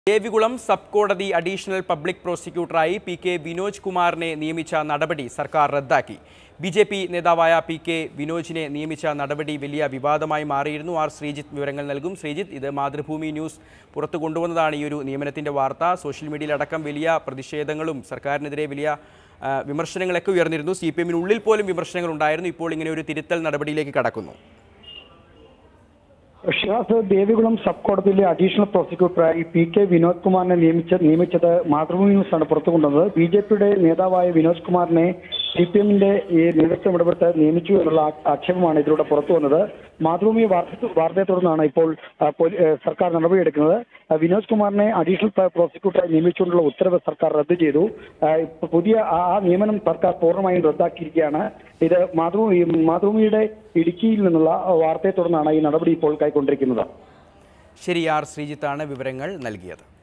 Devikulam sub കോടതി additional public പ്രോസിക്യൂട്ടറായി P K Vinoj കുമാറിനെ നിയമിച്ച നടപടി സർക്കാർ റദ്ദാക്കി ബി ജെ പി നേതാവായ പി കെ വിനോജിനെ നിയമിച്ച നടപടി വലിയ വിവാദമായി മാറിയിരുന്നു ആർ ശ്രീജിത്ത് വിവരങ്ങൾ നൽകും ശ്രീജിത്ത് ഇത് മാതൃഭൂമി ന്യൂസ് പുറത്തു കൊണ്ടുവന്നതാണ് ഈ ഒരു നിയമനത്തിന്റെ വാർത്ത സോഷ്യൽ മീഡിയയിലടക്കം വലിയ പ്രതിഷേധങ്ങളും സർക്കാരിനെതിരെ വലിയ ആ, വിമർശനങ്ങളൊക്കെ ഉയർന്നിരുന്നു സി പി എമ്മിനുള്ളിൽ പോലും വിമർശനങ്ങൾ ഉണ്ടായിരുന്നു ഇപ്പോൾ ഇങ്ങനെ ഒരു തിരുത്തൽ നടപടിയിലേക്ക് കടക്കുന്നു ഷിഹാസ് ദേവികുളം സബ് കോടതിയിലെ അഡീഷണൽ പ്രോസിക്യൂട്ടറായി പി കെ വിനോദ് കുമാറിനെ നിയമിച്ച നിയമിച്ചത് മാതൃഭൂമി ന്യൂസാണ് പുറത്തു കൊണ്ടുവന്നത് ബി ജെ പിയുടെ നേതാവായ വിനോദ് കുമാറിനെ സി പി എമ്മിന്റെ ഈ നേതൃത്വം ഇടപെട്ട് നിയമിച്ചു എന്നുള്ള ആ- ആക്ഷേപമാണ് ഇതിലൂടെ പുറത്തു വന്നത് മാതൃഭൂമി വാർത്ത വാർത്തയെ തുടർന്നാണ് ഇപ്പോൾ ആ, പോലീ- ഏ, സർക്കാർ നടപടിയെടുക്കുന്നത് ആ, വിനോദ് കുമാറിനെ അഡീഷണൽ പ്ര- പ്രോസിക്യൂട്ടറായി നിയമിച്ചുകൊണ്ടുള്ള ഉത്തരവ് സർക്കാർ റദ്ദ് ചെയ്തു ആ, ഇപ്പൊ പുതിയ ആ ആ നിയമനം സർക്കാർ പൂർണ്ണമായും റദ്ദാക്കിയിരിക്കുകയാണ് ഇത് മാതൃഭൂമി മാതൃഭൂമിയുടെ ഇടുക്കിയിൽ നിന്നുള്ള വാർത്തയെ തുടർന്നാണ് ഈ നടപടി ഇപ്പോൾ കൈക്കൊണ്ടിരിക്കുന്നത് ശരി ആർ ശ്രീജിത്താണ് വിവരങ്ങൾ നൽകിയത്